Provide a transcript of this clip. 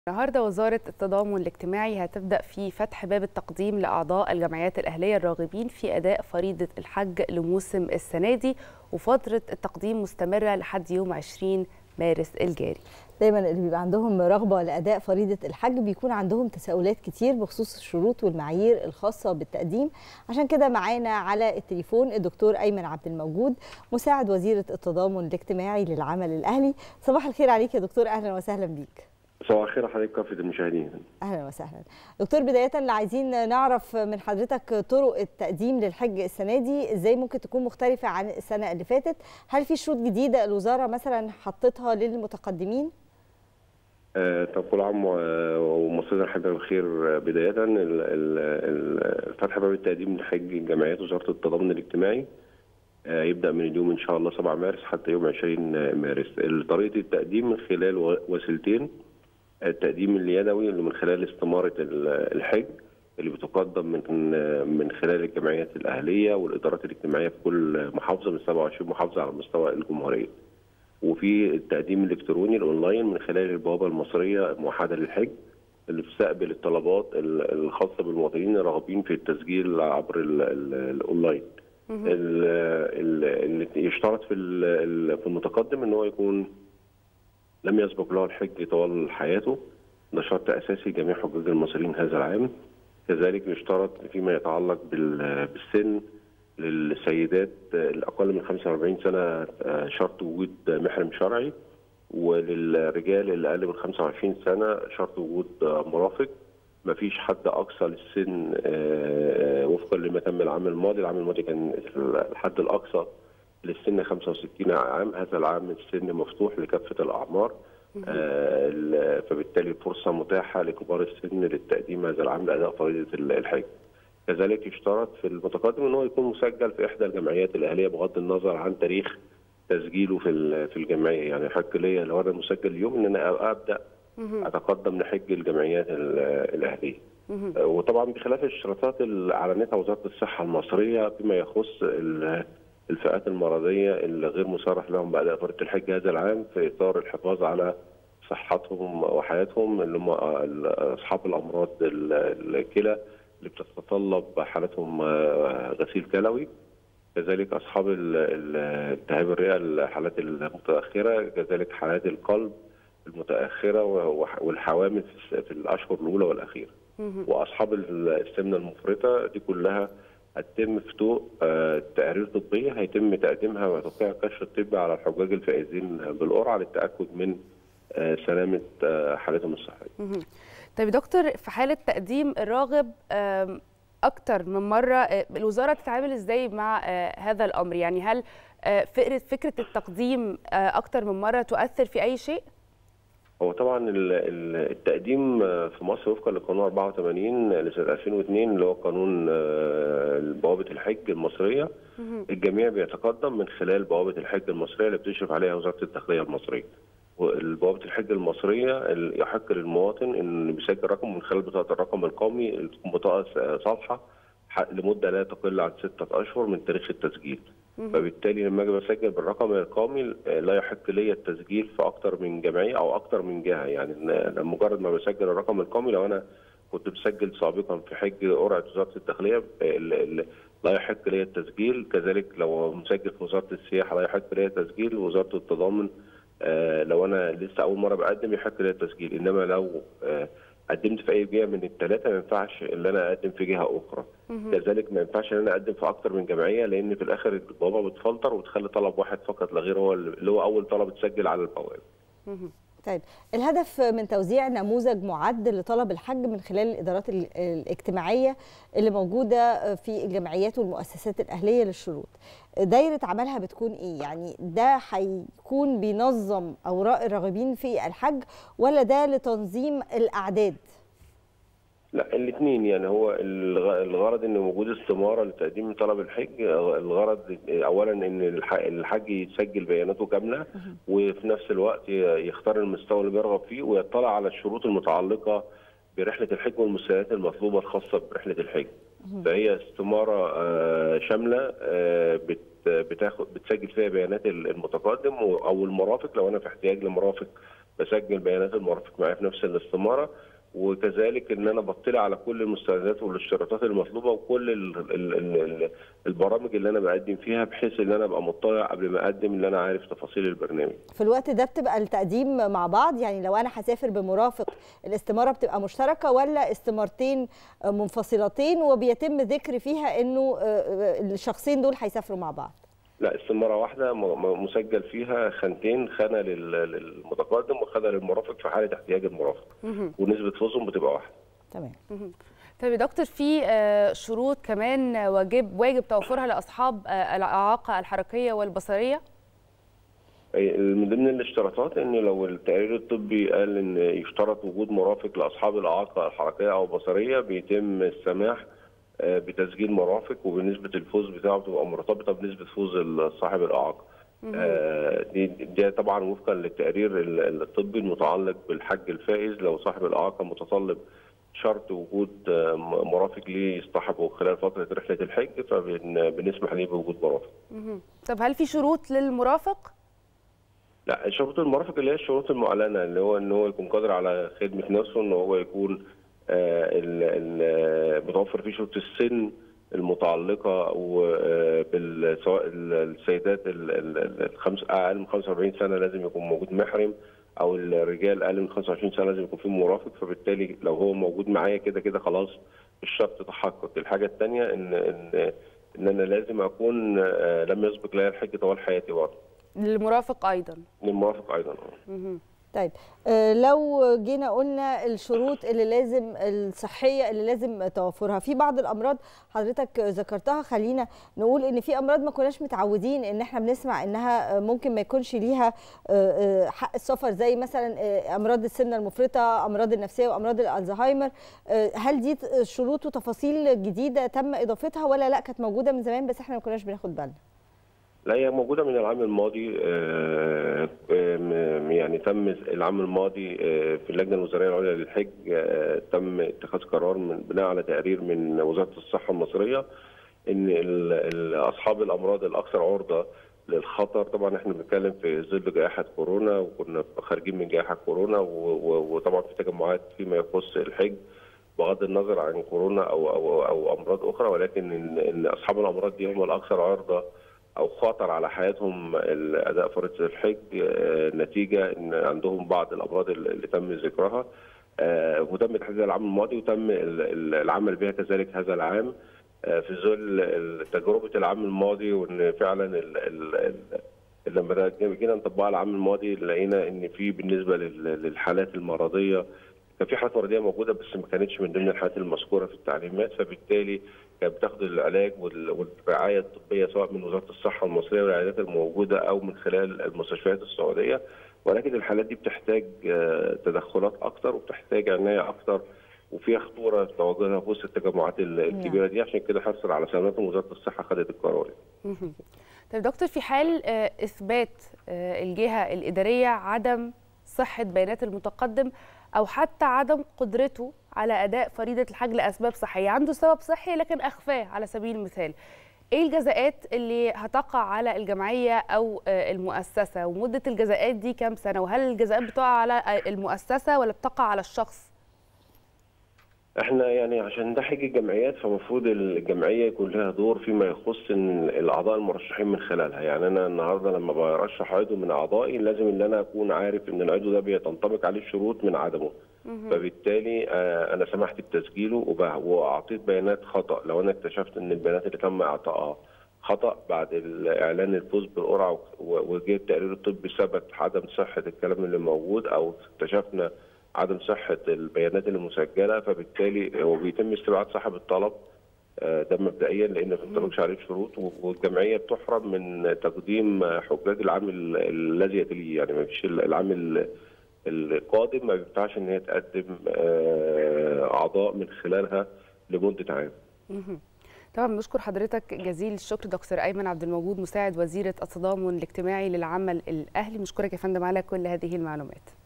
النهارده وزارة التضامن الاجتماعي هتبدأ في فتح باب التقديم لأعضاء الجمعيات الأهلية الراغبين في أداء فريضة الحج لموسم السنة دي وفترة التقديم مستمرة لحد يوم 20 مارس الجاري دايما اللي بيبقى عندهم رغبه لاداء فريضه الحج بيكون عندهم تساؤلات كتير بخصوص الشروط والمعايير الخاصه بالتقديم عشان كده معانا على التليفون الدكتور ايمن عبد الموجود مساعد وزيره التضامن الاجتماعي للعمل الاهلي صباح الخير عليك يا دكتور اهلا وسهلا بيك صباح الخير حضرتك كافة المشاهدين اهلا وسهلا دكتور بدايه اللي عايزين نعرف من حضرتك طرق التقديم للحج السنه دي ازاي ممكن تكون مختلفه عن السنه اللي فاتت هل في شروط جديده الوزاره مثلا حطتها للمتقدمين آه طب كل عام ومصرنا الحج بخير بداية ال- ال- ال- فتح باب التقديم لحج جمعيات وزارة التضامن الاجتماعي آه يبدأ من اليوم إن شاء الله 7 مارس حتى يوم 20 مارس طريقة التقديم من خلال و- وسيلتين التقديم اليدوي اللي من خلال استمارة ال- الحج اللي بتقدم من من خلال الجمعيات الأهلية والإدارات الاجتماعية في كل محافظة من 27 محافظة على مستوى الجمهورية. وفي التقديم الالكتروني الاونلاين من خلال البوابه المصريه الموحده للحج اللي بتستقبل الطلبات ال- الخاصه بالمواطنين الراغبين في التسجيل عبر ال- ال- الاونلاين. ال- ال- اللي يشترط في ال- ال- في المتقدم ان هو يكون لم يسبق له الحج طوال حياته ده شرط اساسي لجميع حجاج المصريين هذا العام. كذلك يشترط فيما يتعلق بال- بالسن للسيدات الأقل من 45 سنة شرط وجود محرم شرعي وللرجال اللي أقل من 25 سنة شرط وجود مرافق مفيش حد أقصى للسن آه، وفقا لما تم العام الماضي العام الماضي كان الحد الأقصى للسن 65 عام هذا العام السن مفتوح لكافة الأعمار آه، ال- فبالتالي فرصة متاحة لكبار السن للتقديم هذا العام لأداء فريضة الحج كذلك يشترط في المتقدم ان هو يكون مسجل في احدى الجمعيات الاهليه بغض النظر عن تاريخ تسجيله في ال- في الجمعيه يعني حق ليا لو انا مسجل اليوم ان انا ابدا اتقدم لحج الجمعيات ال- الاهليه آه، وطبعا بخلاف الاشتراطات اللي اعلنتها وزاره الصحه المصريه فيما يخص ال- الفئات المرضيه اللي غير مصرح لهم باداء فريضه الحج هذا العام في اطار الحفاظ على صحتهم وحياتهم اللي هم اصحاب الامراض ال- الكلى اللي بتتطلب حالتهم آه، غسيل كلوي كذلك اصحاب ال- ال- التهاب الرئه الحالات المتاخره كذلك حالات القلب المتاخره وح- والحوامل في الس- في الاشهر الاولى والاخيره واصحاب ال- السمنه المفرطه دي كلها هتتم في ضوء آه، تقارير طبيه هيتم تقديمها وتوقيع الكشف الطبي على الحجاج الفائزين بالقرعه للتاكد من آه، سلامه آه، حالتهم الصحيه طيب يا دكتور في حالة تقديم الراغب آم، أكتر من مرة آه، الوزارة تتعامل إزاي مع آه، هذا الأمر يعني هل آه، فكرة فكرة التقديم آه، أكتر من مرة تؤثر في أي شيء؟ هو طبعا ال- ال- التقديم في مصر وفقا لقانون 84 لسنه 2002 اللي هو قانون آه، بوابه الحج المصريه الجميع بيتقدم من خلال بوابه الحج المصريه اللي بتشرف عليها وزاره الداخليه المصريه. بوابه الحج المصريه ال- يحق للمواطن ان بيسجل رقم من خلال بطاقه الرقم القومي اللي تكون بطاقه س- صالحه ح- لمده لا تقل عن ستة اشهر من تاريخ التسجيل. فبالتالي لما اجي بسجل بالرقم القومي آه، لا يحق لي التسجيل في اكتر من جمعيه او اكتر من جهه يعني إن- أنا مجرد ما بسجل الرقم القومي لو انا كنت مسجل سابقا في حج قرعه وزاره الداخليه آه، ال- ال- لا يحق لي التسجيل كذلك لو مسجل في وزاره السياحه لا يحق لي التسجيل وزاره التضامن آه، لو انا لسه اول مره بقدم يحق لي التسجيل انما لو آه، قدمت في اي جهه من الثلاثه ما ينفعش ان انا اقدم في جهه اخرى كذلك ما ينفعش ان انا اقدم في اكتر من جمعيه لان في الاخر البوابه بتفلتر وتخلي طلب واحد فقط لا غير هو اللي هو اول طلب اتسجل على البوابه طيب الهدف من توزيع نموذج معد لطلب الحج من خلال الادارات ال- الاجتماعيه اللي موجوده في الجمعيات والمؤسسات الاهليه للشروط دايره عملها بتكون ايه يعني ده هيكون بينظم اوراق الراغبين في الحج ولا ده لتنظيم الاعداد لا الاثنين يعني هو الغ- الغرض ان وجود استماره لتقديم طلب الحج الغرض اولا ان الح- الحج يسجل بياناته كامله وفي نفس الوقت ي- يختار المستوى اللي بيرغب فيه ويطلع على الشروط المتعلقه برحله الحج والمستندات المطلوبه الخاصه برحله الحج فهي استماره آه، شامله آه، بت بتاخد بتسجل فيها بيانات المتقدم او المرافق لو انا في احتياج لمرافق بسجل بيانات المرافق معايا في نفس الاستماره وكذلك ان انا بطلع على كل المستندات والاشتراطات المطلوبه وكل ال ال ال البرامج اللي انا بقدم فيها بحيث ان انا ابقى مطلع قبل ما اقدم ان انا عارف تفاصيل البرنامج. في الوقت ده بتبقى التقديم مع بعض يعني لو انا هسافر بمرافق الاستماره بتبقى مشتركه ولا استمارتين منفصلتين وبيتم ذكر فيها انه الشخصين دول هيسافروا مع بعض؟ لا استماره واحده مسجل فيها خانتين خانه للمتقدم وخانه للمرافق في حاله احتياج المرافق ونسبه فوزهم بتبقى واحده تمام طيب يا دكتور في شروط كمان واجب واجب توفرها لاصحاب الاعاقه الحركيه والبصريه من ضمن الاشتراطات ان لو التقرير الطبي قال ان يشترط وجود مرافق لاصحاب الاعاقه الحركيه او البصريه بيتم السماح بتسجيل مرافق وبنسبه الفوز بتاعه بتبقى مرتبطه بنسبه فوز صاحب الاعاقه. دي دي طبعا وفقا للتقرير الطبي المتعلق بالحج الفائز لو صاحب الاعاقه متطلب شرط وجود مرافق ليه يصطحبه خلال فتره رحله الحج فبنسمح ليه بوجود مرافق. طب هل في شروط للمرافق؟ لا شروط المرافق اللي هي الشروط المعلنه اللي هو ان هو يكون قادر على خدمه نفسه ان هو يكون متوفر فيه شروط السن المتعلقه سواء السيدات الخمس اقل من 45 سنه لازم يكون موجود محرم او الرجال اقل من 25 سنه لازم يكون فيه مرافق فبالتالي لو هو موجود معايا كده كده خلاص الشرط تحقق الحاجه الثانيه ان ان ان انا لازم اكون لم يسبق لي الحج طوال حياتي برضه للمرافق ايضا للمرافق ايضا طيب لو جينا قلنا الشروط اللي لازم الصحيه اللي لازم توفرها في بعض الامراض حضرتك ذكرتها خلينا نقول ان في امراض ما كناش متعودين ان احنا بنسمع انها ممكن ما يكونش ليها حق السفر زي مثلا امراض السمنه المفرطه امراض النفسيه وامراض الالزهايمر هل دي شروط وتفاصيل جديده تم اضافتها ولا لا كانت موجوده من زمان بس احنا ما كناش بناخد بالنا لا هي موجودة من العام الماضي يعني تم العام الماضي في اللجنة الوزارية العليا للحج تم اتخاذ قرار من بناء على تقرير من وزارة الصحة المصرية ان اصحاب الامراض الاكثر عرضة للخطر طبعا احنا بنتكلم في ظل جائحة كورونا وكنا خارجين من جائحة كورونا وطبعا في تجمعات فيما يخص الحج بغض النظر عن كورونا او او او امراض اخرى ولكن ان, إن اصحاب الامراض دي هم الاكثر عرضه او خطر على حياتهم اداء فريضه الحج نتيجه ان عندهم بعض الامراض اللي تم ذكرها وتم تحديدها العام الماضي وتم العمل بها كذلك هذا العام في ظل تجربه العام الماضي وان فعلا لما جينا نطبقها العام الماضي لقينا ان في بالنسبه للحالات المرضيه كان في حالات مرضيه موجوده بس ما كانتش من ضمن الحالات المذكوره في التعليمات فبالتالي كانت بتاخد العلاج والرعايه الطبيه سواء من وزاره الصحه المصريه والعيادات الموجوده او من خلال المستشفيات السعوديه ولكن الحالات دي بتحتاج تدخلات اكثر وبتحتاج عنايه اكثر وفيها خطوره تواجدها في وسط التجمعات الكبيره دي عشان كده حرصا على سلامتهم وزاره الصحه خدت القرار. طيب دكتور في حال اثبات الجهه الاداريه عدم صحه بيانات المتقدم او حتى عدم قدرته على اداء فريضه الحج لاسباب صحيه عنده سبب صحي لكن اخفاه على سبيل المثال ايه الجزاءات اللي هتقع على الجمعيه او المؤسسه ومده الجزاءات دي كام سنه وهل الجزاءات بتقع على المؤسسه ولا بتقع على الشخص احنا يعني عشان ده حج الجمعيات فمفروض الجمعيه يكون لها دور فيما يخص ان الاعضاء المرشحين من خلالها يعني انا النهارده لما برشح عضو من اعضائي لازم ان انا اكون عارف ان العضو ده بيتنطبق عليه الشروط من عدمه فبالتالي انا سمحت بتسجيله واعطيت بيانات خطا لو انا اكتشفت ان البيانات اللي تم اعطائها خطا بعد اعلان الفوز بالقرعه وجه التقرير الطبي ثبت عدم صحه الكلام اللي موجود او اكتشفنا عدم صحه البيانات المسجله فبالتالي هو بيتم استبعاد صاحب الطلب ده مبدئيا لان ما بتنطبقش عليه الشروط والجمعيه بتحرم من تقديم حجاج العام الذي يتليه يعني ما فيش العام القادم ما بينفعش ان هي تقدم اعضاء من خلالها لمده عام. طبعا بنشكر حضرتك جزيل الشكر دكتور ايمن عبد الموجود مساعد وزيره التضامن الاجتماعي للعمل الاهلي بنشكرك يا فندم على كل هذه المعلومات.